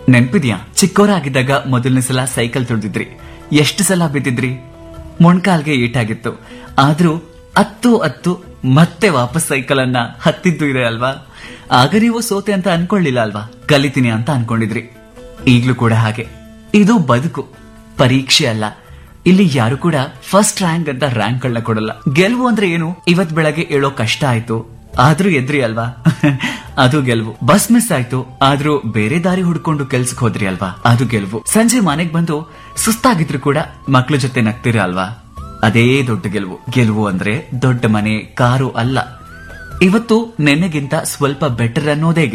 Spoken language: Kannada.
ನೆನ್ಪಿದ್ಯಾ ಚಿಕ್ಕವರಾಗಿದ್ದಾಗ ಮೊದಲನೇ ಸಲ ಸೈಕಲ್ ತುಳಿದಿದ್ರಿ ಎಷ್ಟು ಸಲ ಬಿದ್ದಿದ್ರಿ ಮೊಣ್ಕಾಲ್ಗೆ ಏಟಾಗಿತ್ತು ಆದ್ರೂ ಹತ್ತು ಹತ್ತು ಮತ್ತೆ ವಾಪಸ್ ಸೈಕಲ್ ಅನ್ನ ಹತ್ತಿದ್ದು ಇದೆ ಅಲ್ವಾ ಆಗ ನೀವು ಸೋತೆ ಅಂತ ಅನ್ಕೊಳ್ಳಿಲ್ಲ ಅಲ್ವಾ ಕಲಿತೀನಿ ಅಂತ ಅನ್ಕೊಂಡಿದ್ರಿ ಈಗ್ಲೂ ಕೂಡ ಹಾಗೆ ಇದು ಬದುಕು ಪರೀಕ್ಷೆ ಅಲ್ಲ ಇಲ್ಲಿ ಯಾರು ಕೂಡ ಫಸ್ಟ್ ರ್ಯಾಂಕ್ ಅಂತ ರ್ಯಾಂಕ್ ಗಳನ್ನ ಕೊಡಲ್ಲ ಗೆಲುವು ಅಂದ್ರೆ ಏನು ಇವತ್ ಬೆಳಗ್ಗೆ ಏಳೋ ಕಷ್ಟ ಆಯ್ತು ಆದ್ರೂ ಎದ್ರಿ ಅಲ್ವಾ ಅದು ಗೆಲುವು ಬಸ್ ಮಿಸ್ ಆಯ್ತು ಆದ್ರೂ ಬೇರೆ ದಾರಿ ಹುಡ್ಕೊಂಡು ಕೆಲ್ಸಕ್ಕೆ ಹೋದ್ರಿ ಅಲ್ವಾ ಅದು ಗೆಲುವು ಸಂಜೆ ಮನೆಗ್ ಬಂದು ಸುಸ್ತಾಗಿದ್ರು ಕೂಡ ಮಕ್ಳ ಜೊತೆ ನಗ್ತೀರ ಅಲ್ವಾ ಅದೇ ದೊಡ್ಡ ಗೆಲುವು ಗೆಲುವು ಅಂದ್ರೆ ದೊಡ್ಡ ಮನೆ ಕಾರು ಅಲ್ಲ ಇವತ್ತು ನೆನ್ನೆಗಿಂತ ಸ್ವಲ್ಪ ಬೆಟರ್ ಅನ್ನೋದೇ